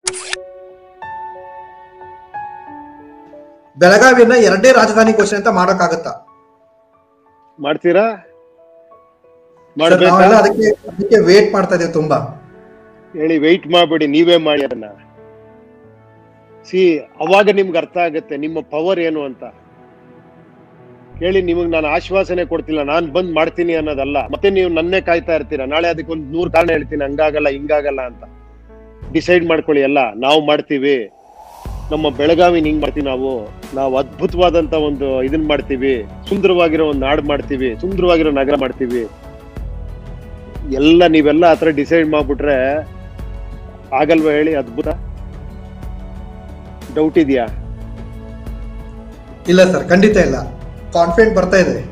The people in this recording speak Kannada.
ಬೆಳಗಾವಿಯನ್ನ ಎರಡನೇ ರಾಜಧಾನಿ ಘೋಷಣೆ ಅಂತ ಮಾಡೋಕ್ಕಾಗತ್ತಾ ಮಾಡ್ತೀರಾ ಸರ್, ಮಾಡ್ಬೇಕಾ ನಾವೆಲ್ಲ ಅದಕ್ಕೆ ಅದಕ್ಕೆ ವೇಟ್ ಮಾಡ್ತಾ ಇದೀವಿ ತುಂಬಾ ಹೇಳಿ ವೆಯ್ಟ್ ಮಾಡ್ಬೇಡಿ ನೀವೇ ಮಾಡಿ ಅದನ್ನ ಸಿ ಅವಾಗ ನಿಮ್ಗೆ ಅರ್ಥ ಆಗುತ್ತೆ ನಿಮ್ಮ ಪವರ್ ಏನು ಅಂತ ಕೇಳಿ ನಿಮಗೆ ನಾನು ಆಶ್ವಾಸನೆ ಕೊಡ್ತಿಲ್ಲ ನಾನು ಬಂದ್ ಮಾಡ್ತೀನಿ ಅನ್ನೋದಲ್ಲ ಮತ್ತೆ ನೀವು ನನ್ನೇ ಕಾಯ್ತಾ ಇರ್ತೀರಾ ನಾಳೆ ಅದಕ್ಕೆ ಒಂದು ನೂರು ಕಾರಣ ಹೇಳ್ತೀನಿ ಹಂಗಾಗಲ್ಲ ಹಿಂಗಾಗಲ್ಲ ಅಂತ ಡಿಸೈಡ್ ಮಾಡ್ಕೊಳ್ಳಿ ಎಲ್ಲ ನಾವು ಮಾಡ್ತೀವಿ ನಮ್ಮ ಬೆಳಗಾವಿನ ಹಿಂಗ್ ಮಾಡ್ತೀವಿ ನಾವು ನಾವು ಅದ್ಭುತವಾದಂತ ಒಂದು ಇದನ್ ಮಾಡ್ತೀವಿ ಸುಂದರವಾಗಿರೋ ಒಂದು ನಾಡು ಮಾಡ್ತೀವಿ ಸುಂದರವಾಗಿರೋ ನಗರ ಮಾಡ್ತೀವಿ ಎಲ್ಲ ನೀವೆಲ್ಲ ಆತರ ಡಿಸೈಡ್ ಮಾಡ್ಬಿಟ್ರೆ ಆಗಲ್ವಾ ಹೇಳಿ ಅದ್ಭುತ ಡೌಟ್ ಇದೆಯಾ ಇಲ್ಲ ಸರ್ ಖಂಡಿತ ಇಲ್ಲ ಕಾನ್ಫಿಡೆಂಟ್ ಬರ್ತಾ ಇದೆ